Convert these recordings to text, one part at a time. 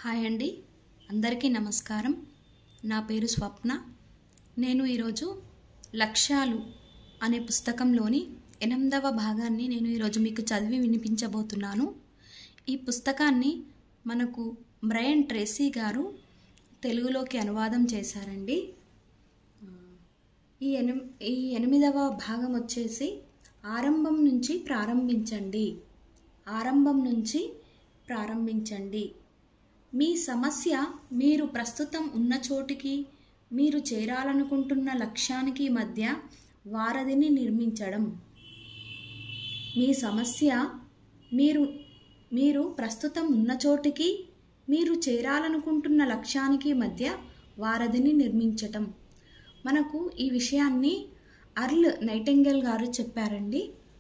hi అండి అందరికీ నమస్కారం నా పేరు స్వప్న నేను ఈరోజు లక్ష్యాలు అనే పుస్తకంలోని ఎనిమిదవ భాగాన్ని నేను ఈరోజు మీకు చదివి వినిపించబోతున్నాను ఈ పుస్తకాన్ని మనకు బ్రయన్ ట్రేసీ గారు తెలుగులోకి అనువాదం చేశారండి ఈ ఎనిమి ఈ ఎనిమిదవ భాగం వచ్చేసి ఆరంభం నుంచి ప్రారంభించండి ఆరంభం నుంచి ప్రారంభించండి మీ సమస్య మీరు ప్రస్తుతం ఉన్న చోటికి మీరు చేరాలనుకుంటున్న లక్ష్యానికి మధ్య వారధిని నిర్మించడం మీ సమస్య మీరు మీరు ప్రస్తుతం ఉన్న చోటికి మీరు చేరాలనుకుంటున్న లక్ష్యానికి మధ్య వారధిని నిర్మించటం మనకు ఈ విషయాన్ని అర్ల్ నైటింగేల్ గారు చెప్పారండి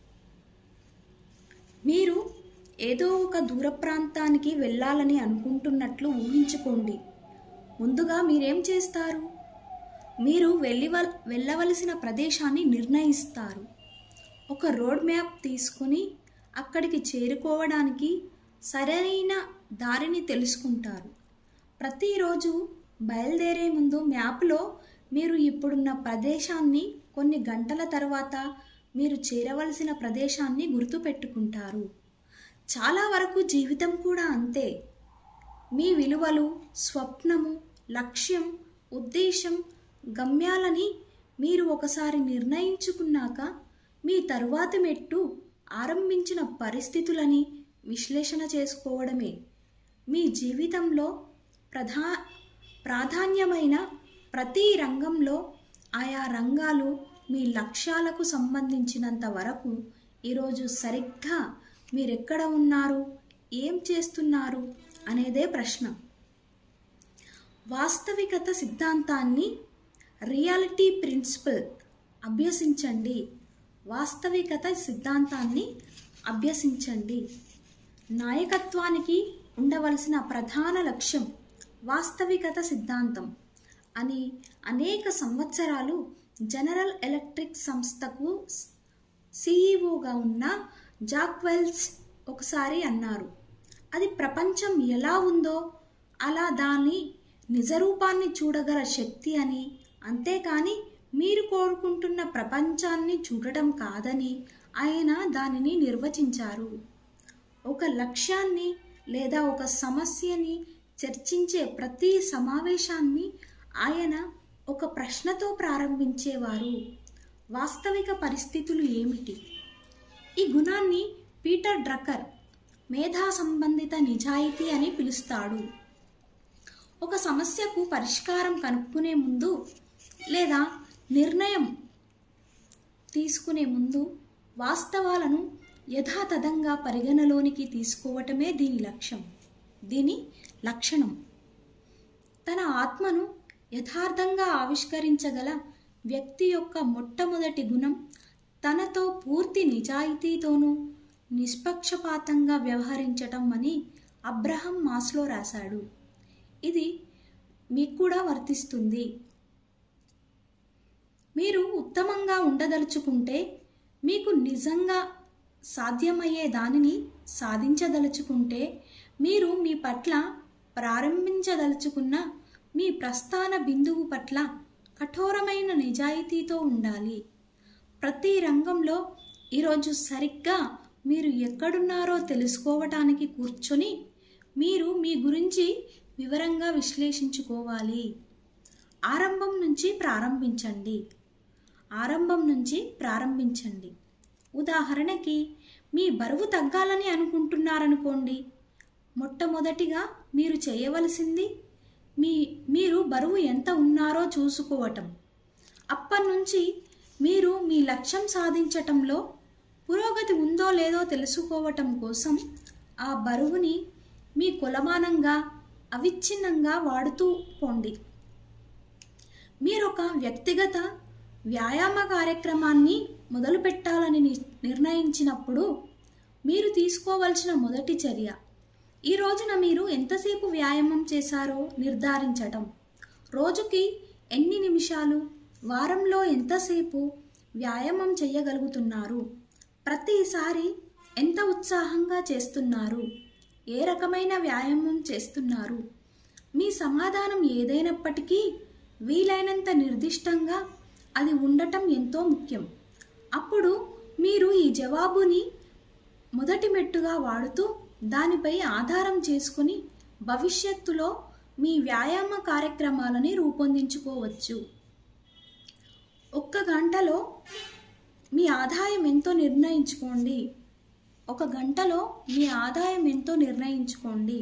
మీరు ఏదో ఒక దూర ప్రాంతానికి వెళ్ళాలని అనుకుంటున్నట్లు ఊహించుకోండి ముందుగా మీరేం చేస్తారు మీరు వెళ్ళి వెళ్ళవలసిన ప్రదేశాన్ని నిర్ణయిస్తారు ఒక రోడ్ మ్యాప్ తీసుకుని అక్కడికి చేరుకోవడానికి సరైన దారిని తెలుసుకుంటారు ప్రతిరోజు బయలుదేరే ముందు మ్యాప్లో మీరు ఇప్పుడున్న ప్రదేశాన్ని కొన్ని గంటల తర్వాత మీరు చేరవలసిన ప్రదేశాన్ని గుర్తుపెట్టుకుంటారు చాలా వరకు జీవితం కూడా అంతే మీ విలువలు స్వప్నము లక్ష్యం ఉద్దేశం గమ్యాలని మీరు ఒకసారి నిర్ణయించుకున్నాక మీ తరువాతి మెట్టు ఆరంభించిన పరిస్థితులని విశ్లేషణ చేసుకోవడమే మీ జీవితంలో ప్రధా ప్రాధాన్యమైన ప్రతి రంగంలో ఆయా రంగాలు మీ లక్ష్యాలకు సంబంధించినంత వరకు ఈరోజు సరిగ్గా మీరెక్కడ ఉన్నారు ఏం చేస్తున్నారు అనేదే ప్రశ్న వాస్తవికత సిద్ధాంతాన్ని రియాలిటీ ప్రిన్సిపల్ అభ్యసించండి వాస్తవికత సిద్ధాంతాన్ని అభ్యసించండి నాయకత్వానికి ఉండవలసిన ప్రధాన లక్ష్యం వాస్తవికత సిద్ధాంతం అని అనేక సంవత్సరాలు జనరల్ ఎలక్ట్రిక్ సంస్థకు సిఈఓగా ఉన్న జాక్వెల్స్ ఒకసారి అన్నారు అది ప్రపంచం ఎలా ఉందో అలా దాని నిజరూపాన్ని చూడగల శక్తి అని అంతేకాని మీరు కోరుకుంటున్న ప్రపంచాన్ని చూడటం కాదని ఆయన దానిని నిర్వచించారు ఒక లక్ష్యాన్ని లేదా ఒక సమస్యని చర్చించే ప్రతి సమావేశాన్ని ఆయన ఒక ప్రశ్నతో ప్రారంభించేవారు వాస్తవిక పరిస్థితులు ఏమిటి ఈ గుణాన్ని పీటర్ డ్రక్కర్ మేధా సంబంధిత నిజాయితీ అని పిలుస్తాడు ఒక సమస్యకు పరిష్కారం కనుక్కునే ముందు లేదా నిర్ణయం తీసుకునే ముందు వాస్తవాలను యథాతథంగా పరిగణలోనికి తీసుకోవటమే దీని లక్ష్యం దీని లక్షణం తన ఆత్మను యథార్థంగా ఆవిష్కరించగల వ్యక్తి యొక్క మొట్టమొదటి గుణం తనతో పూర్తి నిజాయితీతోనూ నిష్పక్షపాతంగా వ్యవహరించటం అని అబ్రహం మాస్లో రాశాడు ఇది మీకు కూడా వర్తిస్తుంది మీరు ఉత్తమంగా ఉండదలుచుకుంటే మీకు నిజంగా సాధ్యమయ్యే దానిని సాధించదలుచుకుంటే మీరు మీ పట్ల ప్రారంభించదలుచుకున్న మీ ప్రస్థాన బిందువు పట్ల కఠోరమైన నిజాయితీతో ఉండాలి ప్రతి రంగంలో ఈరోజు సరిగ్గా మీరు ఎక్కడున్నారో తెలుసుకోవటానికి కూర్చొని మీరు మీ గురించి వివరంగా విశ్లేషించుకోవాలి ఆరంభం నుంచి ప్రారంభించండి ఆరంభం నుంచి ప్రారంభించండి ఉదాహరణకి మీ బరువు తగ్గాలని అనుకుంటున్నారనుకోండి మొట్టమొదటిగా మీరు చేయవలసింది మీ మీరు బరువు ఎంత ఉన్నారో చూసుకోవటం అప్పటి నుంచి మీరు మీ లక్ష్యం సాధించటంలో పురోగతి ఉందో లేదో తెలుసుకోవటం కోసం ఆ బరువుని మీ కొలమానంగా అవిచ్ఛిన్నంగా వాడుతూ పోండి మీరు ఒక వ్యక్తిగత వ్యాయామ కార్యక్రమాన్ని మొదలు పెట్టాలని నిర్ణయించినప్పుడు మీరు తీసుకోవలసిన మొదటి చర్య ఈ రోజున మీరు ఎంతసేపు వ్యాయామం చేశారో నిర్ధారించటం రోజుకి ఎన్ని నిమిషాలు వారంలో ఎంతసేపు వ్యాయామం చేయగలుగుతున్నారు ప్రతిసారి ఎంత ఉత్సాహంగా చేస్తున్నారు ఏ రకమైన వ్యాయామం చేస్తున్నారు మీ సమాధానం ఏదైనప్పటికీ వీలైనంత నిర్దిష్టంగా అది ఉండటం ఎంతో ముఖ్యం అప్పుడు మీరు ఈ జవాబుని మొదటి మెట్టుగా వాడుతూ దానిపై ఆధారం చేసుకుని భవిష్యత్తులో మీ వ్యాయామ కార్యక్రమాలని రూపొందించుకోవచ్చు ఒక్క గంటలో మీ ఆదాయం ఎంతో నిర్ణయించుకోండి ఒక గంటలో మీ ఆదాయం ఎంతో నిర్ణయించుకోండి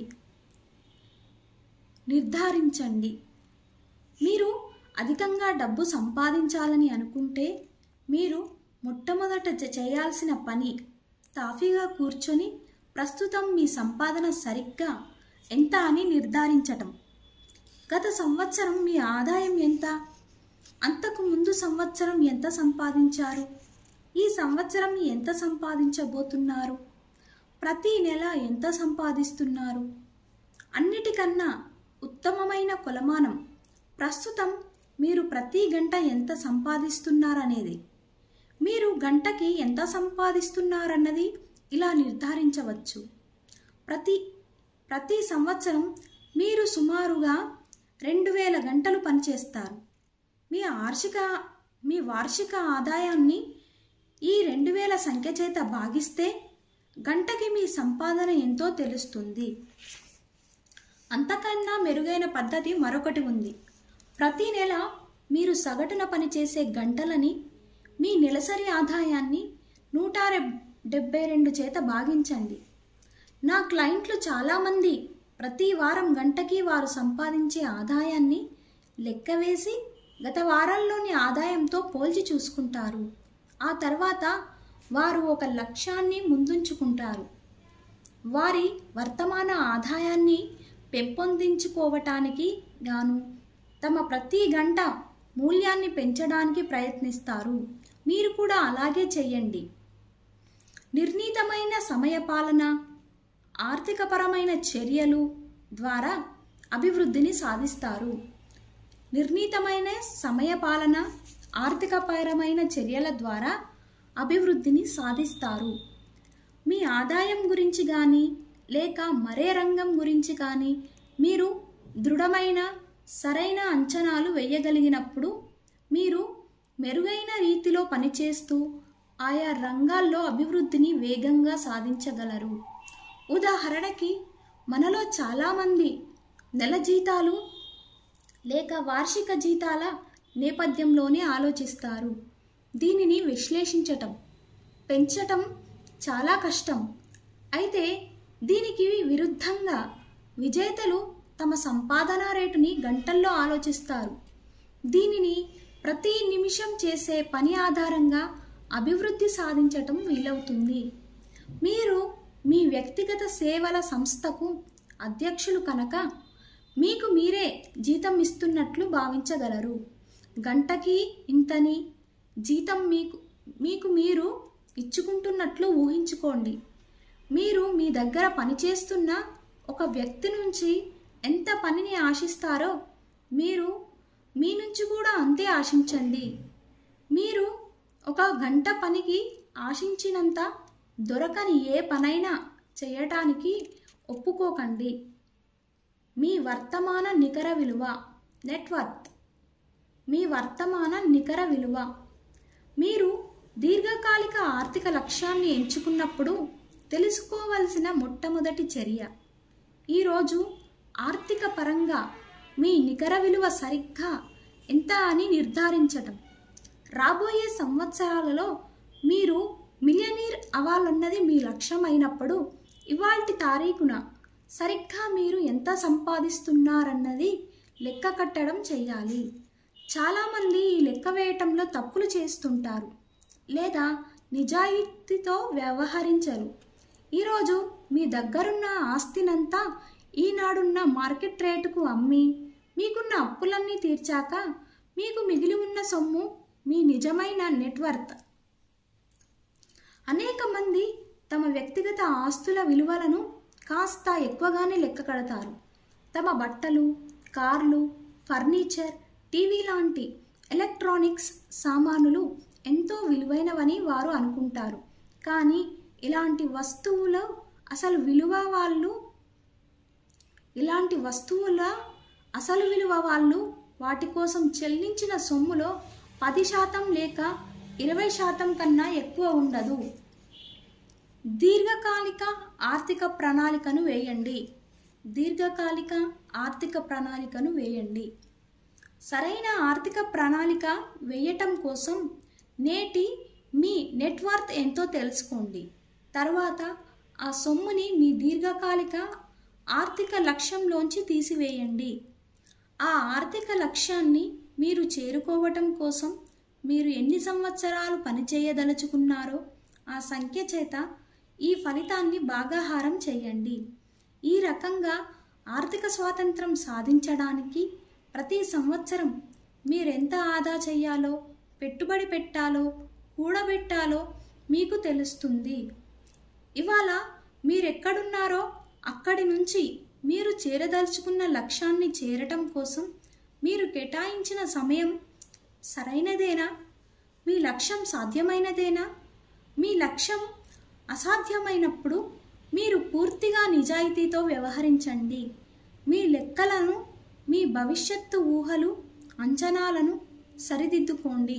నిర్ధారించండి మీరు అధికంగా డబ్బు సంపాదించాలని అనుకుంటే మీరు మొట్టమొదట చే- చేయాల్సిన పని తాఫీగా కూర్చొని ప్రస్తుతం మీ సంపాదన సరిగ్గా ఎంత అని నిర్ధారించటం గత సంవత్సరం మీ ఆదాయం ఎంత అంతకు ముందు సంవత్సరం ఎంత సంపాదించారు ఈ సంవత్సరం ఎంత సంపాదించబోతున్నారు ప్రతి నెల ఎంత సంపాదిస్తున్నారు అన్నిటికన్నా ఉత్తమమైన కొలమానం ప్రస్తుతం మీరు ప్రతి గంట ఎంత సంపాదిస్తున్నారనేది మీరు గంటకి ఎంత సంపాదిస్తున్నారన్నది ఇలా నిర్ధారించవచ్చు ప్రతి ప్రతి సంవత్సరం మీరు సుమారుగా రెండు వేల గంటలు పనిచేస్తారు మీ వార్షిక మీ వార్షిక ఆదాయాన్ని ఈ రెండు వేల సంఖ్య చేత భాగిస్తే గంటకి మీ సంపాదన ఎంతో తెలుస్తుంది అంతకన్నా మెరుగైన పద్ధతి మరొకటి ఉంది ప్రతి నెల మీరు సగటున పనిచేసే గంటలని మీ నెలసరి ఆదాయాన్ని నూట రెబ్- డెబ్బై రెండు చేత భాగించండి నా క్లయింట్లు చాలామంది ప్రతి వారం గంటకి వారు సంపాదించే ఆదాయాన్ని లెక్కవేసి గత వారాల్లోని ఆదాయంతో పోల్చి చూసుకుంటారు ఆ తర్వాత వారు ఒక లక్ష్యాన్ని ముందుంచుకుంటారు వారి వర్తమాన ఆదాయాన్ని పెంపొందించుకోవటానికి గాను తమ ప్రతి గంట మూల్యాన్ని పెంచడానికి ప్రయత్నిస్తారు మీరు కూడా అలాగే చేయండి నిర్ణీతమైన సమయపాలన ఆర్థికపరమైన చర్యలు ద్వారా అభివృద్ధిని సాధిస్తారు నిర్ణీతమైన సమయపాలన ఆర్థికపరమైన చర్యల ద్వారా అభివృద్ధిని సాధిస్తారు మీ ఆదాయం గురించి కానీ లేక మరే రంగం గురించి కానీ మీరు దృఢమైన సరైన అంచనాలు వేయగలిగినప్పుడు మీరు మెరుగైన రీతిలో పనిచేస్తూ ఆయా రంగాల్లో అభివృద్ధిని వేగంగా సాధించగలరు ఉదాహరణకి మనలో చాలామంది నెల జీతాలు లేక వార్షిక జీతాల నేపథ్యంలోనే ఆలోచిస్తారు దీనిని విశ్లేషించటం పెంచటం చాలా కష్టం అయితే దీనికి విరుద్ధంగా విజేతలు తమ సంపాదన రేటుని గంటల్లో ఆలోచిస్తారు దీనిని ప్రతి నిమిషం చేసే పని ఆధారంగా అభివృద్ధి సాధించటం వీలవుతుంది మీరు మీ వ్యక్తిగత సేవల సంస్థకు అధ్యక్షులు కనుక మీకు మీరే జీతం ఇస్తున్నట్లు భావించగలరు గంటకి ఇంతని జీతం మీకు మీకు మీరు ఇచ్చుకుంటున్నట్లు ఊహించుకోండి మీరు మీ దగ్గర పనిచేస్తున్న ఒక వ్యక్తి నుంచి ఎంత పనిని ఆశిస్తారో మీరు మీ నుంచి కూడా అంతే ఆశించండి మీరు ఒక గంట పనికి ఆశించినంత దొరకని ఏ పనైనా చేయటానికి ఒప్పుకోకండి మీ వర్తమాన నికర విలువ నెట్వర్త్ మీ వర్తమాన నికర విలువ మీరు దీర్ఘకాలిక ఆర్థిక లక్ష్యాన్ని ఎంచుకున్నప్పుడు తెలుసుకోవలసిన మొట్టమొదటి చర్య ఈరోజు ఆర్థిక పరంగా మీ నికర విలువ సరిగ్గా ఎంత అని నిర్ధారించటం రాబోయే సంవత్సరాలలో మీరు మిలియనీర్ అవ్వాలన్నది మీ లక్ష్యం అయినప్పుడు ఇవాల్టి తారీఖున సరిగ్గా మీరు ఎంత సంపాదిస్తున్నారన్నది లెక్క కట్టడం చేయాలి చాలామంది ఈ లెక్క వేయటంలో తప్పులు చేస్తుంటారు లేదా నిజాయితీతో వ్యవహరించరు ఈరోజు మీ దగ్గరున్న ఆస్తినంతా ఈనాడున్న మార్కెట్ రేటుకు అమ్మి మీకున్న అప్పులన్నీ తీర్చాక మీకు మిగిలి ఉన్న సొమ్ము మీ నిజమైన నెట్వర్త్ అనేక మంది తమ వ్యక్తిగత ఆస్తుల విలువలను కాస్త ఎక్కువగానే లెక్క కడతారు తమ బట్టలు కార్లు ఫర్నిచర్ టీవీ లాంటి ఎలక్ట్రానిక్స్ సామానులు ఎంతో విలువైనవని వారు అనుకుంటారు కానీ ఇలాంటి వస్తువులు అసలు విలువ వాళ్ళు ఇలాంటి వస్తువుల అసలు విలువ వాళ్ళు వాటి కోసం చెల్లించిన సొమ్ములో పది శాతం లేక ఇరవై శాతం కన్నా ఎక్కువ ఉండదు దీర్ఘకాలిక ఆర్థిక ప్రణాళికను వేయండి దీర్ఘకాలిక ఆర్థిక ప్రణాళికను వేయండి సరైన ఆర్థిక ప్రణాళిక వేయటం కోసం నేటి మీ నెట్వర్త్ ఎంతో తెలుసుకోండి తర్వాత ఆ సొమ్ముని మీ దీర్ఘకాలిక ఆర్థిక లక్ష్యంలోంచి తీసివేయండి ఆ ఆర్థిక లక్ష్యాన్ని మీరు చేరుకోవటం కోసం మీరు ఎన్ని సంవత్సరాలు పనిచేయదలుచుకున్నారో ఆ సంఖ్య చేత ఈ ఫలితాన్ని భాగాహారం చేయండి ఈ రకంగా ఆర్థిక స్వాతంత్రం సాధించడానికి ప్రతి సంవత్సరం మీరెంత ఆదా చేయాలో పెట్టుబడి పెట్టాలో కూడబెట్టాలో మీకు తెలుస్తుంది ఇవాళ మీరెక్కడున్నారో అక్కడి నుంచి మీరు చేరదలుచుకున్న లక్ష్యాన్ని చేరటం కోసం మీరు కేటాయించిన సమయం సరైనదేనా మీ లక్ష్యం సాధ్యమైనదేనా మీ లక్ష్యం అసాధ్యమైనప్పుడు మీరు పూర్తిగా నిజాయితీతో వ్యవహరించండి మీ లెక్కలను మీ భవిష్యత్తు ఊహలు అంచనాలను సరిదిద్దుకోండి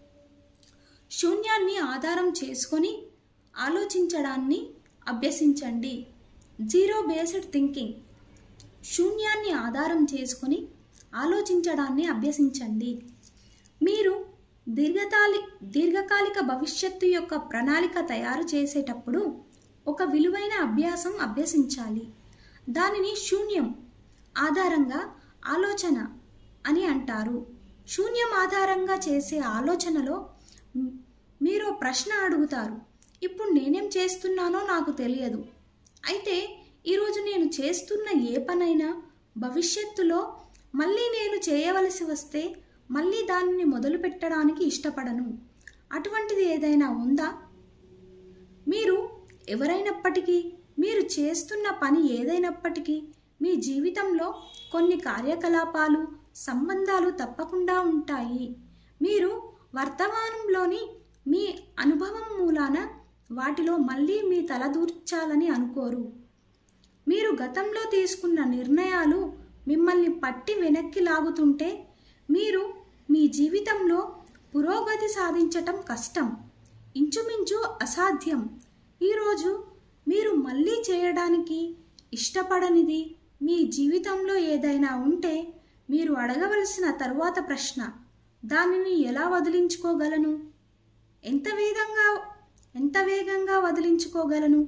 శూన్యాన్ని ఆధారం చేసుకొని ఆలోచించడాన్ని అభ్యసించండి జీరో బేస్డ్ థింకింగ్ శూన్యాన్ని ఆధారం చేసుకొని ఆలోచించడాన్ని అభ్యసించండి మీరు దీర్ఘకాలి దీర్ఘకాలిక భవిష్యత్తు యొక్క ప్రణాళిక తయారు చేసేటప్పుడు ఒక విలువైన అభ్యాసం అభ్యసించాలి దానిని శూన్యం ఆధారంగా ఆలోచన అని అంటారు శూన్యం ఆధారంగా చేసే ఆలోచనలో మ్, మీరు ప్రశ్న అడుగుతారు ఇప్పుడు నేనేం చేస్తున్నానో నాకు తెలియదు అయితే ఈరోజు నేను చేస్తున్న ఏ పనైనా భవిష్యత్తులో మళ్ళీ నేను చేయవలసి వస్తే మళ్ళీ దానిని మొదలు పెట్టడానికి ఇష్టపడను అటువంటిది ఏదైనా ఉందా మీరు ఎవరైనప్పటికీ మీరు చేస్తున్న పని ఏదైనప్పటికీ మీ జీవితంలో కొన్ని కార్యకలాపాలు సంబంధాలు తప్పకుండా ఉంటాయి మీరు వర్తమానంలోని మీ అనుభవం మూలాన వాటిలో మళ్ళీ మీ తలదూర్చాలని అనుకోరు మీరు గతంలో తీసుకున్న నిర్ణయాలు మిమ్మల్ని పట్టి వెనక్కి లాగుతుంటే మీరు మీ జీవితంలో పురోగతి సాధించటం కష్టం ఇంచుమించు అసాధ్యం ఈరోజు మీరు మళ్ళీ చేయడానికి ఇష్టపడనిది మీ జీవితంలో ఏదైనా ఉంటే మీరు అడగవలసిన తరువాత ప్రశ్న దానిని ఎలా వదిలించుకోగలను ఎంత వేగంగా ఎంత వేగంగా వదిలించుకోగలను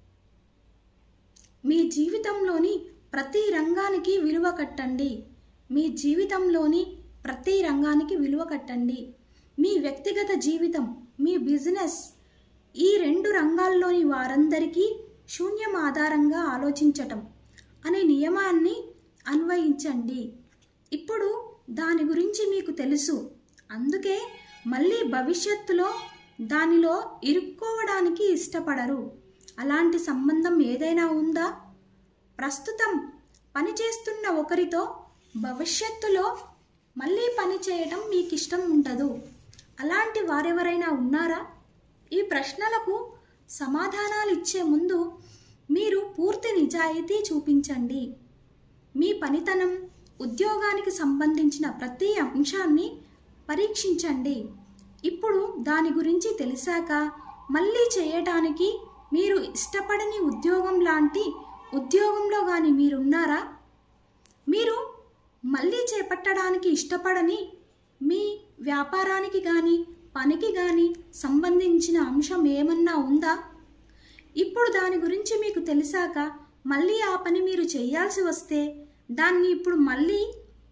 మీ జీవితంలోని ప్రతి రంగానికి విలువ కట్టండి మీ జీవితంలోని ప్రతి రంగానికి విలువ కట్టండి మీ వ్యక్తిగత జీవితం మీ బిజినెస్ ఈ రెండు రంగాల్లోని వారందరికీ శూన్యం ఆధారంగా ఆలోచించటం అనే నియమాన్ని అన్వయించండి ఇప్పుడు దాని గురించి మీకు తెలుసు అందుకే మళ్ళీ భవిష్యత్తులో దానిలో ఇరుక్కోవడానికి ఇష్టపడరు అలాంటి సంబంధం ఏదైనా ఉందా ప్రస్తుతం పనిచేస్తున్న ఒకరితో భవిష్యత్తులో మళ్ళీ పని చేయడం మీకు ఇష్టం ఉండదు అలాంటి వారెవరైనా ఉన్నారా ఈ ప్రశ్నలకు సమాధానాలు ఇచ్చే ముందు మీరు పూర్తి నిజాయితీ చూపించండి మీ పనితనం ఉద్యోగానికి సంబంధించిన ప్రతి అంశాన్ని పరీక్షించండి ఇప్పుడు దాని గురించి తెలిసాక మళ్ళీ చేయటానికి మీరు ఇష్టపడని ఉద్యోగం లాంటి ఉద్యోగంలో కానీ మీరున్నారా మీరు మళ్ళీ చేపట్టడానికి ఇష్టపడని మీ వ్యాపారానికి కానీ పనికి కానీ సంబంధించిన అంశం ఏమన్నా ఉందా ఇప్పుడు దాని గురించి మీకు తెలిసాక మళ్ళీ ఆ పని మీరు చేయాల్సి వస్తే దాన్ని ఇప్పుడు మళ్ళీ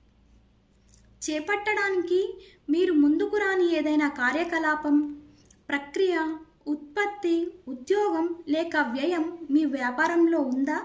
చేపట్టడానికి మీరు ముందుకు రాని ఏదైనా కార్యకలాపం ప్రక్రియ ఉత్పత్తి ఉద్యోగం లేక వ్యయం మీ వ్యాపారంలో ఉందా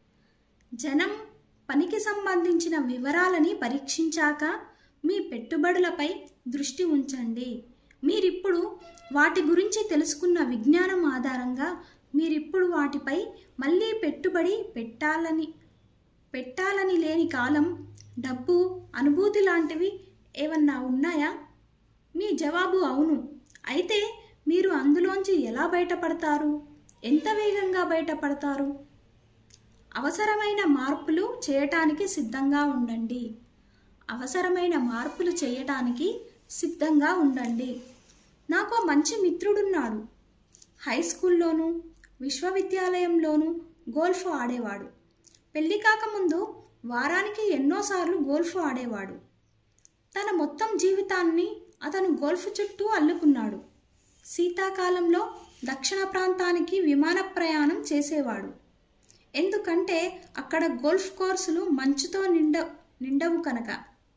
జనం పనికి సంబంధించిన వివరాలని పరీక్షించాక మీ పెట్టుబడులపై దృష్టి ఉంచండి మీరిప్పుడు వాటి గురించి తెలుసుకున్న విజ్ఞానం ఆధారంగా మీరిప్పుడు వాటిపై మళ్ళీ పెట్టుబడి పెట్టాలని పెట్టాలని లేని కాలం డబ్బు అనుభూతి లాంటివి ఏమన్నా ఉన్నాయా మీ జవాబు అవును అయితే మీరు అందులోంచి ఎలా బయటపడతారు ఎంత వేగంగా బయటపడతారు అవసరమైన మార్పులు చేయటానికి సిద్ధంగా ఉండండి అవసరమైన మార్పులు చేయటానికి సిద్ధంగా ఉండండి నాకు ఓ మంచి మిత్రుడున్నాడు హై స్కూల్లోనూ విశ్వవిద్యాలయంలోనూ గోల్ఫ్ ఆడేవాడు పెళ్లి కాకముందు వారానికి ఎన్నోసార్లు గోల్ఫ్ ఆడేవాడు తన మొత్తం జీవితాన్ని అతను గోల్ఫ్ చుట్టూ అల్లుకున్నాడు శీతాకాలంలో దక్షిణ ప్రాంతానికి విమాన ప్రయాణం చేసేవాడు ఎందుకంటే అక్కడ గోల్ఫ్ కోర్సులు మంచుతో నిండ నిండవు కనుక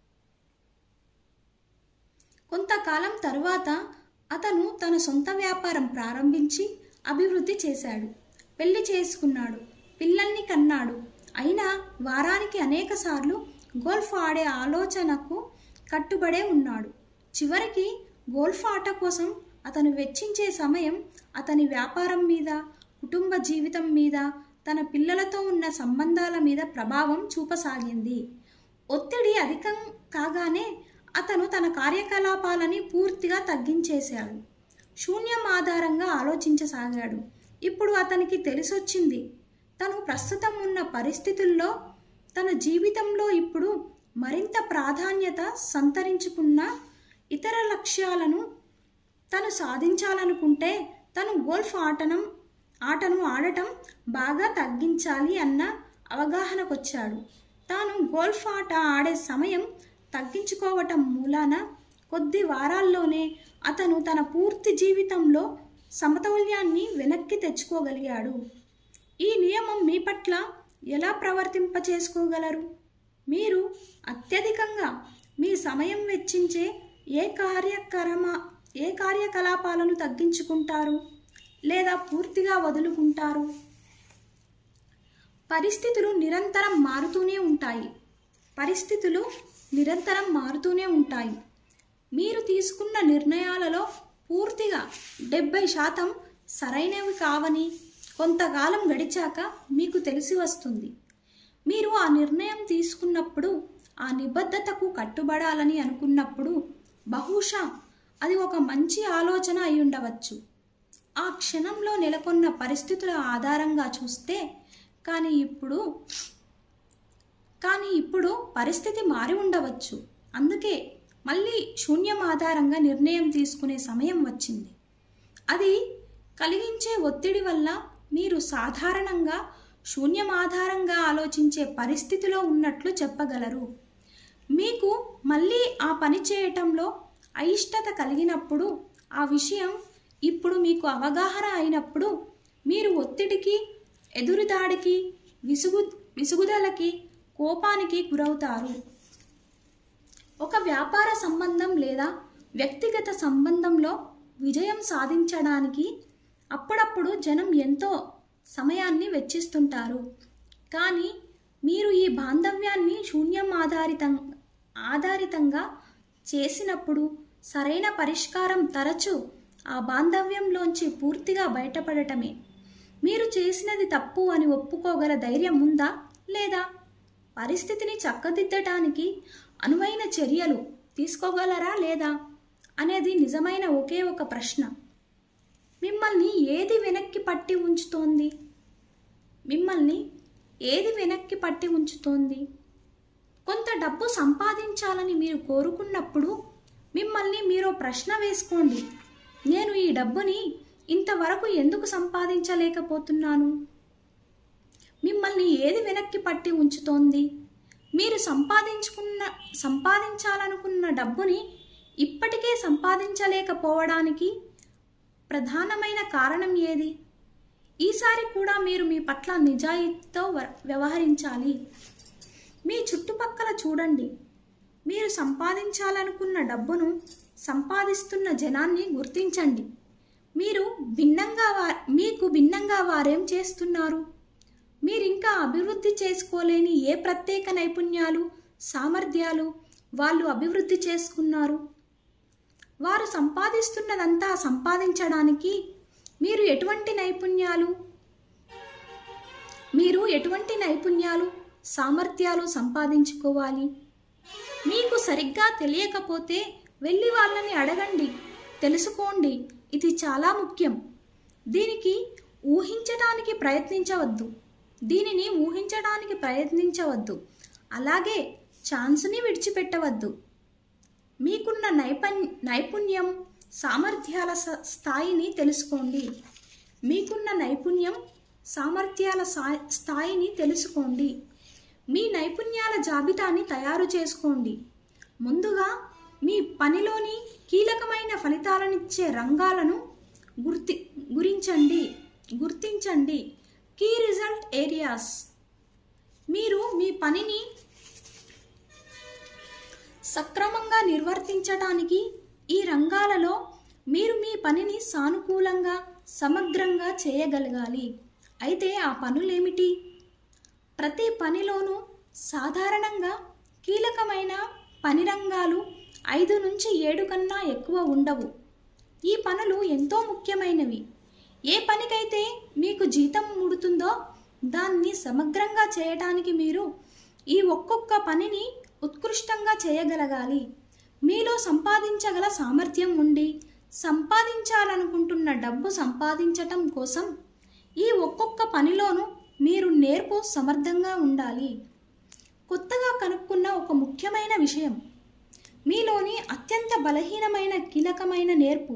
కొంతకాలం తరువాత అతను తన సొంత వ్యాపారం ప్రారంభించి అభివృద్ధి చేశాడు పెళ్లి చేసుకున్నాడు పిల్లల్ని కన్నాడు అయినా వారానికి అనేకసార్లు గోల్ఫ్ ఆడే ఆలోచనకు కట్టుబడే ఉన్నాడు చివరికి గోల్ఫ్ ఆట కోసం అతను వెచ్చించే సమయం అతని వ్యాపారం మీద కుటుంబ జీవితం మీద తన పిల్లలతో ఉన్న సంబంధాల మీద ప్రభావం చూపసాగింది ఒత్తిడి అధికం కాగానే అతను తన కార్యకలాపాలని పూర్తిగా తగ్గించేశాడు శూన్యం ఆధారంగా ఆలోచించసాగాడు ఇప్పుడు అతనికి తెలిసొచ్చింది తను ప్రస్తుతం ఉన్న పరిస్థితుల్లో తన జీవితంలో ఇప్పుడు మరింత ప్రాధాన్యత సంతరించుకున్న ఇతర లక్ష్యాలను తను సాధించాలనుకుంటే తను గోల్ఫ్ ఆటనం ఆటను ఆడటం బాగా తగ్గించాలి అన్న అవగాహనకొచ్చాడు తాను గోల్ఫ్ ఆట ఆడే సమయం తగ్గించుకోవటం మూలాన కొద్ది వారాల్లోనే అతను తన పూర్తి జీవితంలో సమతౌల్యాన్ని వెనక్కి తెచ్చుకోగలిగాడు ఈ నియమం మీ పట్ల ఎలా ప్రవర్తింప చేసుకోగలరు మీరు అత్యధికంగా మీ సమయం వెచ్చించే ఏ కార్యక్రమ ఏ కార్యకలాపాలను తగ్గించుకుంటారు లేదా పూర్తిగా వదులుకుంటారు పరిస్థితులు నిరంతరం మారుతూనే ఉంటాయి పరిస్థితులు నిరంతరం మారుతూనే ఉంటాయి మీరు తీసుకున్న నిర్ణయాలలో పూర్తిగా డెబ్బై శాతం సరైనవి కావని కొంతకాలం గడిచాక మీకు తెలిసి వస్తుంది మీరు ఆ నిర్ణయం తీసుకున్నప్పుడు ఆ నిబద్ధతకు కట్టుబడాలని అనుకున్నప్పుడు బహుశా అది ఒక మంచి ఆలోచన అయి ఉండవచ్చు ఆ క్షణంలో నెలకొన్న పరిస్థితుల ఆధారంగా చూస్తే కానీ ఇప్పుడు కానీ ఇప్పుడు పరిస్థితి మారి ఉండవచ్చు అందుకే మళ్ళీ శూన్యం ఆధారంగా నిర్ణయం తీసుకునే సమయం వచ్చింది అది కలిగించే ఒత్తిడి వల్ల మీరు సాధారణంగా శూన్యం ఆధారంగా ఆలోచించే పరిస్థితిలో ఉన్నట్లు చెప్పగలరు మీకు మళ్ళీ ఆ పని చేయటంలో అయిష్టత కలిగినప్పుడు ఆ విషయం ఇప్పుడు మీకు అవగాహన అయినప్పుడు మీరు ఒత్తిడికి ఎదురుదాడికి విసుగు విసుగుదలకి కోపానికి గురవుతారు ఒక వ్యాపార సంబంధం లేదా వ్యక్తిగత సంబంధంలో విజయం సాధించడానికి అప్పుడప్పుడు జనం ఎంతో సమయాన్ని వెచ్చిస్తుంటారు కానీ మీరు ఈ బాంధవ్యాన్ని శూన్యం ఆధారితం ఆధారితంగా చేసినప్పుడు సరైన పరిష్కారం తరచు ఆ బాంధవ్యంలోంచి పూర్తిగా బయటపడటమే మీరు చేసినది తప్పు అని ఒప్పుకోగల ధైర్యం ఉందా లేదా పరిస్థితిని చక్కదిద్దటానికి అనువైన చర్యలు తీసుకోగలరా లేదా అనేది నిజమైన ఒకే ఒక ప్రశ్న మిమ్మల్ని ఏది వెనక్కి పట్టి ఉంచుతోంది మిమ్మల్ని ఏది వెనక్కి పట్టి ఉంచుతోంది కొంత డబ్బు సంపాదించాలని మీరు కోరుకున్నప్పుడు మిమ్మల్ని మీరు ప్రశ్న వేసుకోండి నేను ఈ డబ్బుని ఇంతవరకు ఎందుకు సంపాదించలేకపోతున్నాను మిమ్మల్ని ఏది వెనక్కి పట్టి ఉంచుతోంది మీరు సంపాదించుకున్న సంపాదించాలనుకున్న డబ్బుని ఇప్పటికే సంపాదించలేకపోవడానికి ప్రధానమైన కారణం ఏది ఈసారి కూడా మీరు మీ పట్ల నిజాయితీతో వ- వ్యవహరించాలి మీ చుట్టుపక్కల చూడండి మీరు సంపాదించాలనుకున్న డబ్బును సంపాదిస్తున్న జనాన్ని గుర్తించండి మీరు భిన్నంగా వా మీకు భిన్నంగా వారేం చేస్తున్నారు మీరు ఇంకా అభివృద్ధి చేసుకోలేని ఏ ప్రత్యేక నైపుణ్యాలు సామర్థ్యాలు వాళ్ళు అభివృద్ధి చేసుకున్నారు వారు సంపాదిస్తున్నదంతా సంపాదించడానికి మీరు ఎటువంటి నైపుణ్యాలు మీరు ఎటువంటి నైపుణ్యాలు సామర్థ్యాలు సంపాదించుకోవాలి మీకు సరిగ్గా తెలియకపోతే వెళ్ళి వాళ్ళని అడగండి తెలుసుకోండి ఇది చాలా ముఖ్యం దీనికి ఊహించడానికి ప్రయత్నించవద్దు దీనిని ఊహించడానికి ప్రయత్నించవద్దు అలాగే ఛాన్స్ని విడిచిపెట్టవద్దు మీకున్న నైపుణ్ నైపుణ్యం సామర్థ్యాల స- స్థాయిని తెలుసుకోండి మీకున్న నైపుణ్యం సామర్థ్యాల సా- స్థాయిని తెలుసుకోండి మీ నైపుణ్యాల జాబితాని తయారు చేసుకోండి ముందుగా మీ పనిలోని కీలకమైన ఫలితాలనిచ్చే రంగాలను గుర్తి గురించండి గుర్తించండి కీ రిజల్ట్ ఏరియాస్ మీరు మీ పనిని సక్రమంగా నిర్వర్తించడానికి ఈ రంగాలలో మీరు మీ పనిని సానుకూలంగా సమగ్రంగా చేయగలగాలి అయితే ఆ పనులేమిటి ప్రతి పనిలోనూ సాధారణంగా కీలకమైన పని రంగాలు ఐదు నుంచి ఏడు కన్నా ఎక్కువ ఉండవు ఈ పనులు ఎంతో ముఖ్యమైనవి ఏ పనికైతే మీకు జీతం ముడుతుందో దాన్ని సమగ్రంగా చేయటానికి మీరు ఈ ఒక్కొక్క పనిని ఉత్కృష్టంగా చేయగలగాలి మీలో సంపాదించగల సామర్థ్యం ఉండి సంపాదించాలనుకుంటున్న డబ్బు సంపాదించటం కోసం ఈ ఒక్కొక్క పనిలోనూ మీరు నేర్పు సమర్థంగా ఉండాలి కొత్తగా కనుక్కున్న ఒక ముఖ్యమైన విషయం మీలోని అత్యంత బలహీనమైన కీలకమైన నేర్పు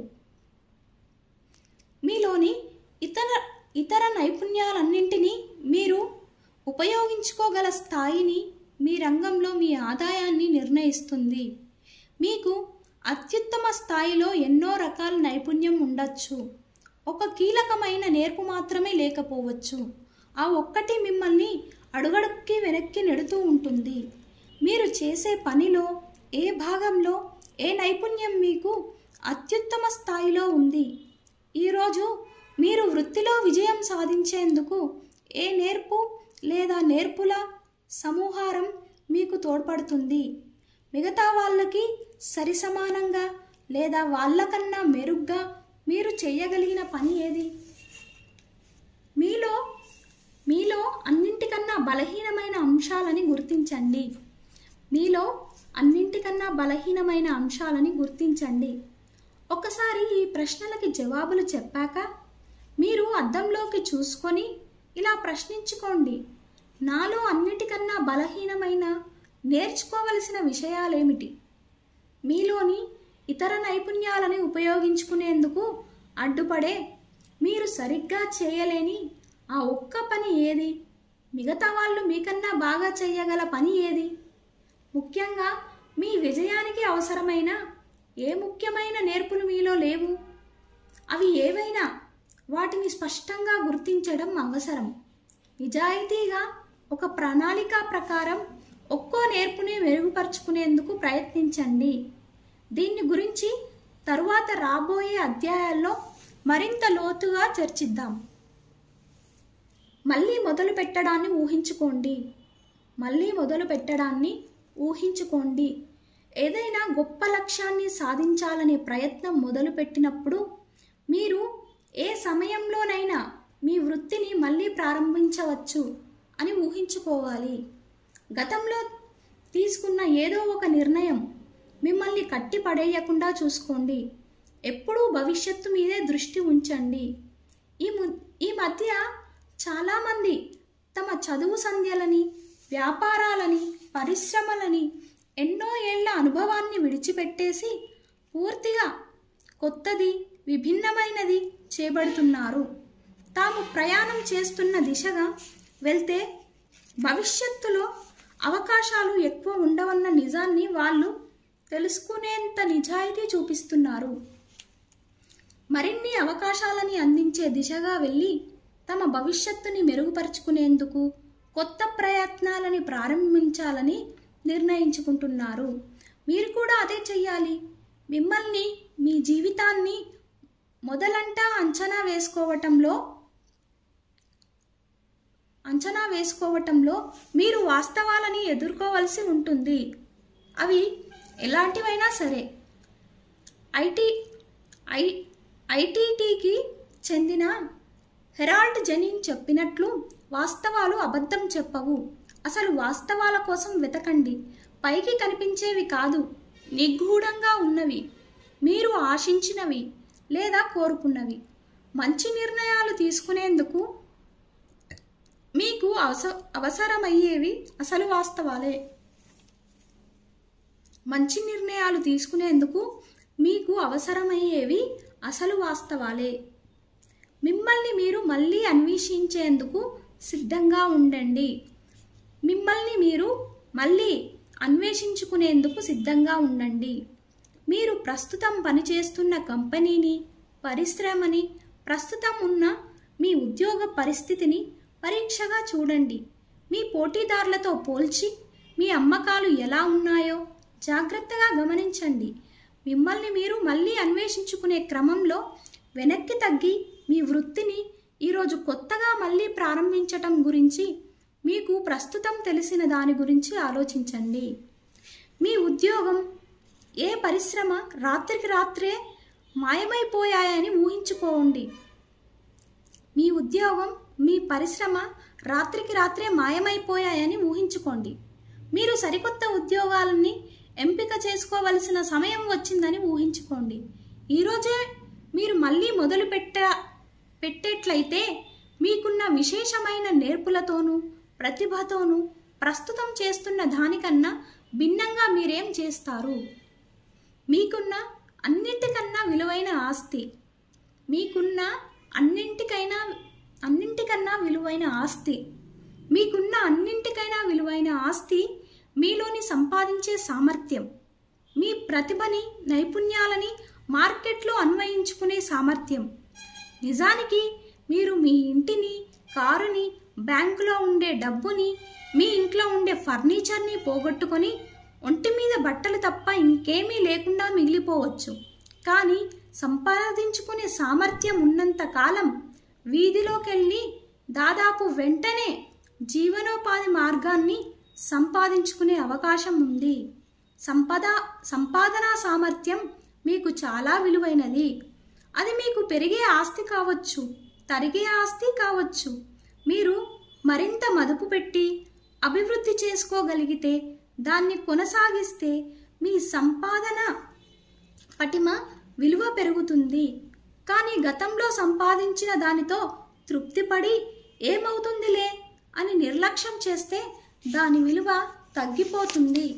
మీలోని ఇతర ఇతర నైపుణ్యాలన్నింటినీ మీరు ఉపయోగించుకోగల స్థాయిని మీ రంగంలో మీ ఆదాయాన్ని నిర్ణయిస్తుంది మీకు అత్యుత్తమ స్థాయిలో ఎన్నో రకాల నైపుణ్యం ఉండొచ్చు ఒక కీలకమైన నేర్పు మాత్రమే లేకపోవచ్చు ఆ ఒక్కటి మిమ్మల్ని అడుగడుక్కి వెనక్కి నెడుతూ ఉంటుంది మీరు చేసే పనిలో ఏ భాగంలో ఏ నైపుణ్యం మీకు అత్యుత్తమ స్థాయిలో ఉంది ఈరోజు మీరు వృత్తిలో విజయం సాధించేందుకు ఏ నేర్పు లేదా నేర్పుల సమూహారం మీకు తోడ్పడుతుంది మిగతా వాళ్ళకి సరిసమానంగా లేదా వాళ్ళకన్నా మెరుగ్గా మీరు చేయగలిగిన పని ఏది మీలో మీలో అన్నింటికన్నా బలహీనమైన అంశాలని గుర్తించండి మీలో అన్నింటికన్నా బలహీనమైన అంశాలని గుర్తించండి ఒకసారి ఈ ప్రశ్నలకి జవాబులు చెప్పాక మీరు అద్దంలోకి చూసుకొని ఇలా ప్రశ్నించుకోండి నాలో అన్నిటికన్నా బలహీనమైన నేర్చుకోవలసిన విషయాలేమిటి మీలోని ఇతర నైపుణ్యాలని ఉపయోగించుకునేందుకు అడ్డుపడే మీరు సరిగ్గా చేయలేని ఆ ఒక్క పని ఏది మిగతా వాళ్ళు మీకన్నా బాగా చేయగల పని ఏది ముఖ్యంగా మీ విజయానికి అవసరమైన ఏ ముఖ్యమైన నేర్పులు మీలో లేవు అవి ఏవైనా వాటిని స్పష్టంగా గుర్తించడం అవసరం నిజాయితీగా ఒక ప్రణాళిక ప్రకారం ఒక్కో నేర్పుని మెరుగుపరుచుకునేందుకు ప్రయత్నించండి దీన్ని గురించి తరువాత రాబోయే అధ్యాయాల్లో మరింత లోతుగా చర్చిద్దాం మళ్ళీ మొదలు పెట్టడాన్ని ఊహించుకోండి మళ్ళీ మొదలు పెట్టడాన్ని ఊహించుకోండి ఏదైనా గొప్ప లక్ష్యాన్ని సాధించాలనే ప్రయత్నం మొదలుపెట్టినప్పుడు మీరు ఏ సమయంలోనైనా మీ వృత్తిని మళ్ళీ ప్రారంభించవచ్చు అని ఊహించుకోవాలి గతంలో తీసుకున్న ఏదో ఒక నిర్ణయం మిమ్మల్ని కట్టి పడేయకుండా చూసుకోండి ఎప్పుడూ భవిష్యత్తు మీదే దృష్టి ఉంచండి ఈ ము ఈ మధ్య చాలామంది తమ చదువు సంధ్యలని వ్యాపారాలని పరిశ్రమలని ఎన్నో ఏళ్ల అనుభవాన్ని విడిచిపెట్టేసి పూర్తిగా కొత్తది విభిన్నమైనది చేపడుతున్నారు తాము ప్రయాణం చేస్తున్న దిశగా వెళ్తే భవిష్యత్తులో అవకాశాలు ఎక్కువ ఉండవన్న నిజాన్ని వాళ్ళు తెలుసుకునేంత నిజాయితీ చూపిస్తున్నారు మరిన్ని అవకాశాలని అందించే దిశగా వెళ్ళి తమ భవిష్యత్తుని మెరుగుపరుచుకునేందుకు కొత్త ప్రయత్నాలని ప్రారంభించాలని నిర్ణయించుకుంటున్నారు మీరు కూడా అదే చెయ్యాలి మిమ్మల్ని మీ జీవితాన్ని మొదలంట అంచనా వేసుకోవటంలో అంచనా వేసుకోవటంలో మీరు వాస్తవాలని ఎదుర్కోవలసి ఉంటుంది అవి ఎలాంటివైనా సరే ఐటీ ఐ ఐటీటీకి చెందిన హెరాల్డ్ జెనిన్ చెప్పినట్లు వాస్తవాలు అబద్ధం చెప్పవు అసలు వాస్తవాల కోసం వెతకండి పైకి కనిపించేవి కాదు నిగూఢంగా ఉన్నవి మీరు ఆశించినవి లేదా కోరుకున్నవి మంచి నిర్ణయాలు తీసుకునేందుకు మీకు అవస అవసరమయ్యేవి అసలు వాస్తవాలే మంచి నిర్ణయాలు తీసుకునేందుకు మీకు అవసరమయ్యేవి అసలు వాస్తవాలే మిమ్మల్ని మీరు మళ్ళీ అన్వేషించేందుకు సిద్ధంగా ఉండండి మిమ్మల్ని మీరు మళ్ళీ అన్వేషించుకునేందుకు సిద్ధంగా ఉండండి మీరు ప్రస్తుతం పనిచేస్తున్న కంపెనీని పరిశ్రమని ప్రస్తుతం ఉన్న మీ ఉద్యోగ పరిస్థితిని పరీక్షగా చూడండి మీ పోటీదారులతో పోల్చి మీ అమ్మకాలు ఎలా ఉన్నాయో జాగ్రత్తగా గమనించండి మిమ్మల్ని మీరు మళ్ళీ అన్వేషించుకునే క్రమంలో వెనక్కి తగ్గి మీ వృత్తిని ఈరోజు కొత్తగా మళ్ళీ ప్రారంభించటం గురించి మీకు ప్రస్తుతం తెలిసిన దాని గురించి ఆలోచించండి మీ ఉద్యోగం ఏ పరిశ్రమ రాత్రికి రాత్రే మాయమైపోయాయని ఊహించుకోండి మీ ఉద్యోగం మీ పరిశ్రమ రాత్రికి రాత్రే మాయమైపోయాయని ఊహించుకోండి మీరు సరికొత్త ఉద్యోగాలని ఎంపిక చేసుకోవలసిన సమయం వచ్చిందని ఊహించుకోండి ఈరోజే మీరు మళ్ళీ మొదలు పెట్ట పెట్టేట్లయితే మీకున్న విశేషమైన నేర్పులతోనూ ప్రతిభతోనూ ప్రస్తుతం చేస్తున్న దానికన్నా భిన్నంగా మీరేం చేస్తారు మీకున్న అన్నింటికన్నా విలువైన ఆస్తి మీకున్న అన్నింటికైనా అన్నింటికన్నా విలువైన ఆస్తి మీకున్న అన్నింటికైనా విలువైన ఆస్తి మీలోని సంపాదించే సామర్థ్యం మీ ప్రతిభని నైపుణ్యాలని మార్కెట్లో అన్వయించుకునే సామర్థ్యం నిజానికి మీరు మీ ఇంటిని కారుని బ్యాంకులో ఉండే డబ్బుని మీ ఇంట్లో ఉండే ఫర్నిచర్ని పోగొట్టుకొని ఒంటి మీద బట్టలు తప్ప ఇంకేమీ లేకుండా మిగిలిపోవచ్చు కానీ సంపాదించుకునే సామర్థ్యం ఉన్నంత కాలం వీధిలోకెళ్ళి దాదాపు వెంటనే జీవనోపాధి మార్గాన్ని సంపాదించుకునే అవకాశం ఉంది సంపద సంపాదనా సామర్థ్యం మీకు చాలా విలువైనది అది మీకు పెరిగే ఆస్తి కావచ్చు తరిగే ఆస్తి కావచ్చు మీరు మరింత మదుపు పెట్టి అభివృద్ధి చేసుకోగలిగితే దాన్ని కొనసాగిస్తే మీ సంపాదన పటిమ విలువ పెరుగుతుంది కానీ గతంలో సంపాదించిన దానితో తృప్తిపడి ఏమవుతుందిలే అని నిర్లక్ష్యం చేస్తే దాని విలువ తగ్గిపోతుంది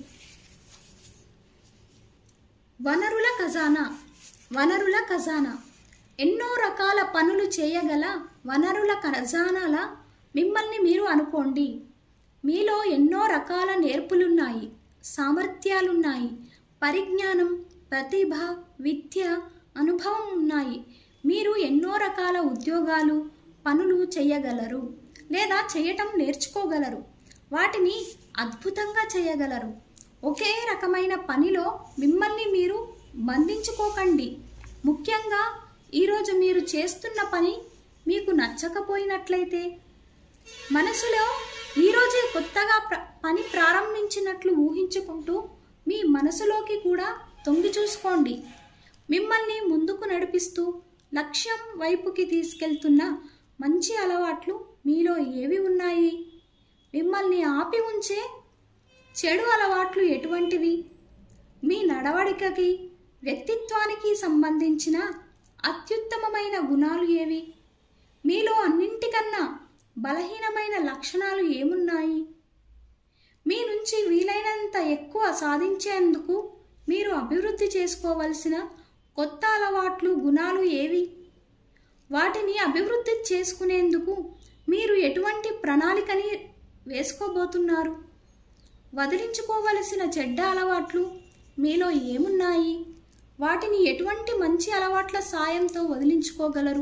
వనరుల ఖజానా వనరుల ఖజానా ఎన్నో రకాల పనులు చేయగల వనరుల ఖజానాల మిమ్మల్ని మీరు అనుకోండి మీలో ఎన్నో రకాల నేర్పులున్నాయి సామర్థ్యాలున్నాయి పరిజ్ఞానం ప్రతిభ విద్య అనుభవం ఉన్నాయి మీరు ఎన్నో రకాల ఉద్యోగాలు పనులు చేయగలరు లేదా చేయటం నేర్చుకోగలరు వాటిని అద్భుతంగా చేయగలరు ఒకే రకమైన పనిలో మిమ్మల్ని మీరు బంధించుకోకండి ముఖ్యంగా ఈరోజు మీరు చేస్తున్న పని మీకు నచ్చకపోయినట్లయితే మనసులో ఈరోజే కొత్తగా ప్ర పని ప్రారంభించినట్లు ఊహించుకుంటూ మీ మనసులోకి కూడా తొంగి చూసుకోండి మిమ్మల్ని ముందుకు నడిపిస్తూ లక్ష్యం వైపుకి తీసుకెళ్తున్న మంచి అలవాట్లు మీలో ఏవి ఉన్నాయి మిమ్మల్ని ఆపి ఉంచే చెడు అలవాట్లు ఎటువంటివి మీ నడవడికకి వ్యక్తిత్వానికి సంబంధించిన అత్యుత్తమమైన గుణాలు ఏవి మీలో అన్నింటికన్నా బలహీనమైన లక్షణాలు ఏమున్నాయి మీ నుంచి వీలైనంత ఎక్కువ సాధించేందుకు మీరు అభివృద్ధి చేసుకోవలసిన కొత్త అలవాట్లు గుణాలు ఏవి వాటిని అభివృద్ధి చేసుకునేందుకు మీరు ఎటువంటి ప్రణాళికని వేసుకోబోతున్నారు వదిలించుకోవలసిన చెడ్డ అలవాట్లు మీలో ఏమున్నాయి వాటిని ఎటువంటి మంచి అలవాట్ల సాయంతో వదిలించుకోగలరు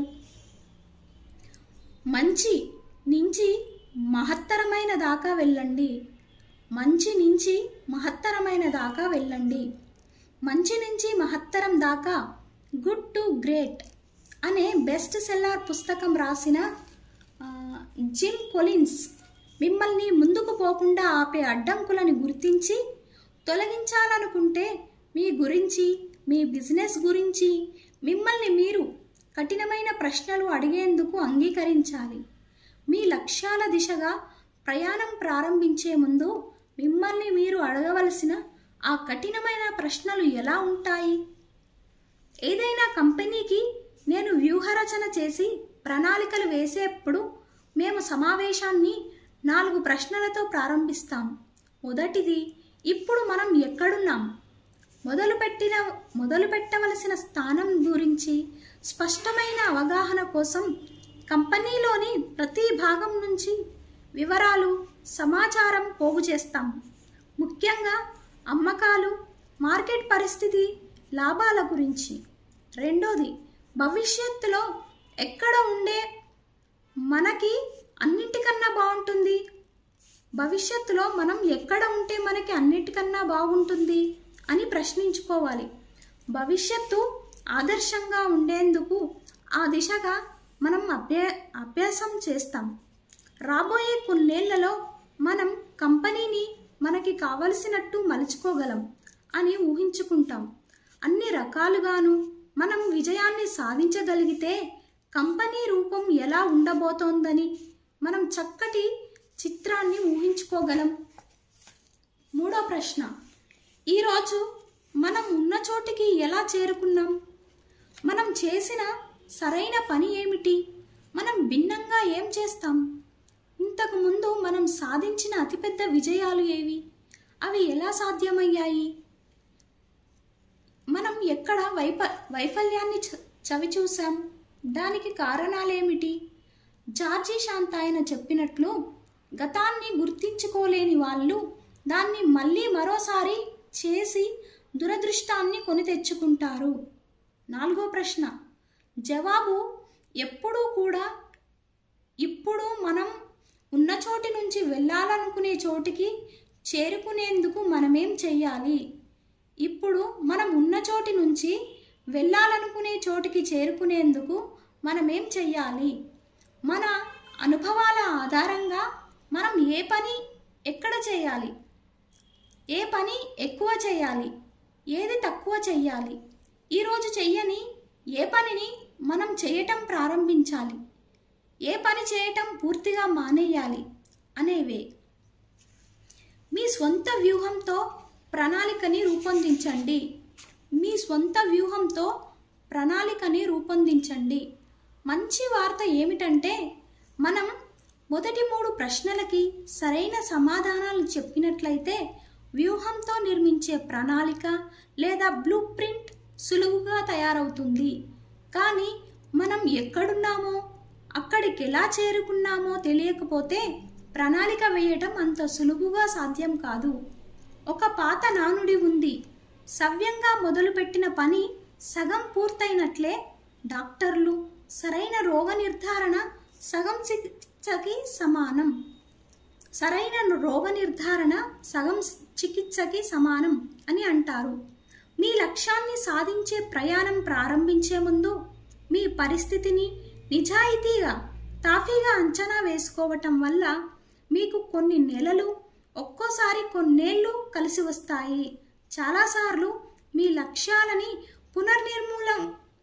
మంచి నుంచి మహత్తరమైన దాకా వెళ్ళండి మంచి నుంచి మహత్తరమైన దాకా వెళ్ళండి మంచి నుంచి మహత్తరం దాకా గుడ్ టు గ్రేట్ అనే బెస్ట్ సెల్లర్ పుస్తకం రాసిన ఆ, జిమ్ కొలిన్స్ మిమ్మల్ని ముందుకు పోకుండా ఆపే అడ్డంకులను గుర్తించి తొలగించాలనుకుంటే మీ గురించి మీ బిజినెస్ గురించి మిమ్మల్ని మీరు కఠినమైన ప్రశ్నలు అడిగేందుకు అంగీకరించాలి మీ లక్ష్యాల దిశగా ప్రయాణం ప్రారంభించే ముందు మిమ్మల్ని మీరు అడగవలసిన ఆ కఠినమైన ప్రశ్నలు ఎలా ఉంటాయి ఏదైనా కంపెనీకి నేను వ్యూహరచన చేసి ప్రణాళికలు వేసేప్పుడు మేము సమావేశాన్ని నాలుగు ప్రశ్నలతో ప్రారంభిస్తాం మొదటిది ఇప్పుడు మనం ఎక్కడున్నాం మొదలుపెట్టిన మొదలు పెట్టవలసిన స్థానం గురించి స్పష్టమైన అవగాహన కోసం కంపెనీలోని ప్రతి భాగం నుంచి వివరాలు సమాచారం పోగు చేస్తాం ముఖ్యంగా అమ్మకాలు మార్కెట్ పరిస్థితి లాభాల గురించి రెండోది భవిష్యత్తులో ఎక్కడ ఉండే మనకి అన్నింటికన్నా బాగుంటుంది భవిష్యత్తులో మనం ఎక్కడ ఉంటే మనకి అన్నిటికన్నా బాగుంటుంది అని ప్రశ్నించుకోవాలి భవిష్యత్తు ఆదర్శంగా ఉండేందుకు ఆ దిశగా మనం అభ్యా అభ్యాసం చేస్తాం రాబోయే కొన్నేళ్లలో మనం కంపెనీని మనకి కావలసినట్టు మలుచుకోగలం అని ఊహించుకుంటాం అన్ని రకాలుగాను మనం విజయాన్ని సాధించగలిగితే కంపెనీ రూపం ఎలా ఉండబోతోందని మనం చక్కటి చిత్రాన్ని ఊహించుకోగలం మూడో ప్రశ్న ఈరోజు మనం ఉన్న చోటికి ఎలా చేరుకున్నాం మనం చేసిన సరైన పని ఏమిటి మనం భిన్నంగా ఏం చేస్తాం ఇంతకు ముందు మనం సాధించిన అతిపెద్ద విజయాలు ఏవి అవి ఎలా సాధ్యమయ్యాయి మనం ఎక్కడ వైఫ వైఫల్యాన్ని చ- చవిచూసాం దానికి కారణాలేమిటి జార్జి శాంత ఆయన చెప్పినట్లు గతాన్ని గుర్తించుకోలేని వాళ్ళు దాన్ని మళ్ళీ మరోసారి చేసి దురదృష్టాన్ని కొని తెచ్చుకుంటారు నాలుగో ప్రశ్న జవాబు ఎప్పుడూ కూడా ఇప్పుడు మనం ఉన్న చోటి నుంచి వెళ్ళాలనుకునే చోటికి చేరుకునేందుకు మనమేం చెయ్యాలి ఇప్పుడు మనం ఉన్న చోటి నుంచి వెళ్ళాలనుకునే చోటికి చేరుకునేందుకు మనమేం చెయ్యాలి మన అనుభవాల ఆధారంగా మనం ఏ పని ఎక్కడ చేయాలి ఏ పని ఎక్కువ చేయాలి ఏది తక్కువ చెయ్యాలి ఈరోజు చెయ్యని ఏ పనిని మనం చేయటం ప్రారంభించాలి ఏ పని చేయటం పూర్తిగా మానేయాలి అనేవే మీ స్వంత వ్యూహంతో ప్రణాళికని రూపొందించండి మీ స్వంత వ్యూహంతో ప్రణాళికని రూపొందించండి మంచి వార్త ఏమిటంటే మనం మొదటి మూడు ప్రశ్నలకి సరైన సమాధానాలు చెప్పినట్లయితే వ్యూహంతో నిర్మించే ప్రణాళిక లేదా బ్లూ ప్రింట్ సులువుగా తయారవుతుంది కానీ మనం ఎక్కడున్నామో అక్కడికి ఎలా చేరుకున్నామో తెలియకపోతే ప్రణాళిక వేయటం అంత సులువుగా సాధ్యం కాదు ఒక పాత నానుడి ఉంది సవ్యంగా మొదలుపెట్టిన పని సగం పూర్తయినట్లే డాక్టర్లు సరైన రోగ నిర్ధారణ సగం చికిత్సకి సమానం సరైన రోగ నిర్ధారణ సగం చికిత్సకి సమానం అని అంటారు మీ లక్ష్యాన్ని సాధించే ప్రయాణం ప్రారంభించే ముందు మీ పరిస్థితిని నిజాయితీగా తాఫీగా అంచనా వేసుకోవటం వల్ల మీకు కొన్ని నెలలు ఒక్కోసారి కొన్నేళ్ళు కలిసి వస్తాయి చాలాసార్లు మీ లక్ష్యాలని పునర్నిర్మూలం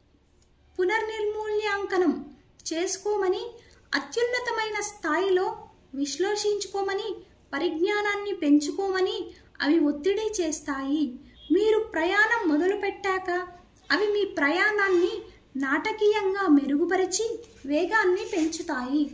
పునర్నిర్మూల్యాంకనం చేసుకోమని అత్యున్నతమైన స్థాయిలో విశ్లేషించుకోమని పరిజ్ఞానాన్ని పెంచుకోమని అవి ఒత్తిడి చేస్తాయి మీరు ప్రయాణం మొదలుపెట్టాక అవి మీ ప్రయాణాన్ని నాటకీయంగా మెరుగుపరిచి వేగాన్ని పెంచుతాయి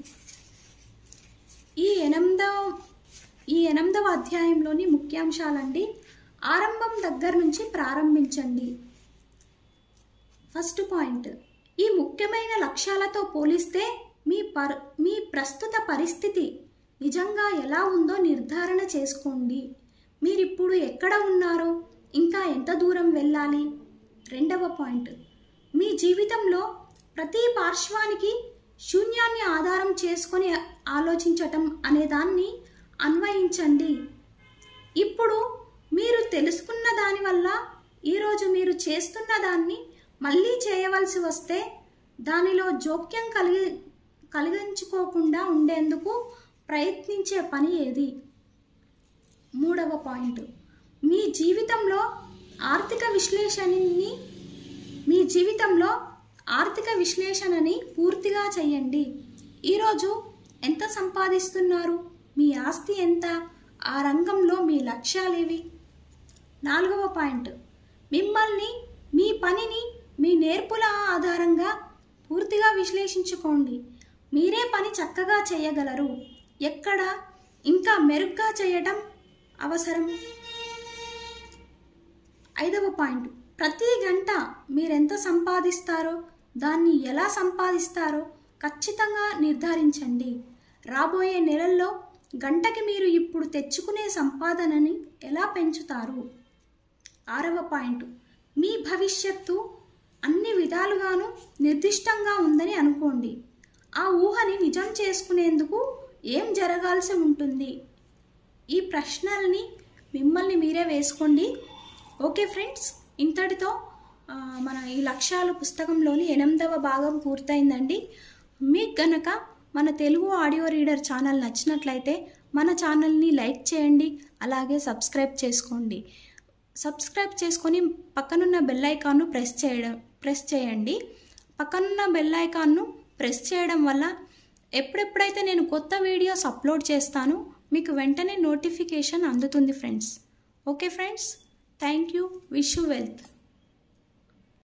ఈ ఎనిమిదవ ఈ ఎనిమిదవ అధ్యాయంలోని ముఖ్యాంశాలండి ఆరంభం దగ్గర నుంచి ప్రారంభించండి ఫస్ట్ పాయింట్ ఈ ముఖ్యమైన లక్ష్యాలతో పోలిస్తే మీ పర్ మీ ప్రస్తుత పరిస్థితి నిజంగా ఎలా ఉందో నిర్ధారణ చేసుకోండి మీరిప్పుడు ఎక్కడ ఉన్నారో ఇంకా ఎంత దూరం వెళ్ళాలి రెండవ పాయింట్ మీ జీవితంలో ప్రతి పార్శ్వానికి శూన్యాన్ని ఆధారం చేసుకొని ఆలోచించటం అనే దాన్ని అన్వయించండి ఇప్పుడు మీరు తెలుసుకున్న దానివల్ల ఈరోజు మీరు చేస్తున్న దాన్ని మళ్ళీ చేయవలసి వస్తే దానిలో జోక్యం కలిగి కలిగించుకోకుండా ఉండేందుకు ప్రయత్నించే పని ఏది మూడవ పాయింట్ మీ జీవితంలో ఆర్థిక విశ్లేషణని మీ జీవితంలో ఆర్థిక విశ్లేషణని పూర్తిగా చేయండి ఈరోజు ఎంత సంపాదిస్తున్నారు మీ ఆస్తి ఎంత ఆ రంగంలో మీ లక్ష్యాలేవి నాలుగవ పాయింట్ మిమ్మల్ని మీ పనిని మీ నేర్పుల ఆధారంగా పూర్తిగా విశ్లేషించుకోండి మీరే పని చక్కగా చేయగలరు ఎక్కడ ఇంకా మెరుగ్గా చేయటం అవసరం ఐదవ పాయింట్ ప్రతి గంట మీరెంత సంపాదిస్తారో దాన్ని ఎలా సంపాదిస్తారో ఖచ్చితంగా నిర్ధారించండి రాబోయే నెలల్లో గంటకి మీరు ఇప్పుడు తెచ్చుకునే సంపాదనని ఎలా పెంచుతారు ఆరవ పాయింట్ మీ భవిష్యత్తు అన్ని విధాలుగాను నిర్దిష్టంగా ఉందని అనుకోండి ఆ ఊహని నిజం చేసుకునేందుకు ఏం జరగాల్సి ఉంటుంది ఈ ప్రశ్నల్ని మిమ్మల్ని మీరే వేసుకోండి ఓకే ఫ్రెండ్స్ ఇంతటితో ఆ, మన ఈ లక్ష్యాలు పుస్తకంలోని ఎనిమిదవ భాగం పూర్తయిందండి మీకు గనక మన తెలుగు ఆడియో రీడర్ ఛానల్ నచ్చినట్లయితే మన ఛానల్ని లైక్ చేయండి అలాగే సబ్స్క్రైబ్ చేసుకోండి సబ్స్క్రైబ్ చేసుకొని పక్కనున్న బెల్ ఐకాన్ను ప్రెస్ చేయడం ప్రెస్ చేయండి పక్కనున్న బెల్ ఐకాన్ను ప్రెస్ చేయడం వల్ల ఎప్పుడెప్పుడైతే నేను కొత్త వీడియోస్ అప్లోడ్ చేస్తానో మీకు వెంటనే నోటిఫికేషన్ అందుతుంది friends okay friends thank you wish you wealth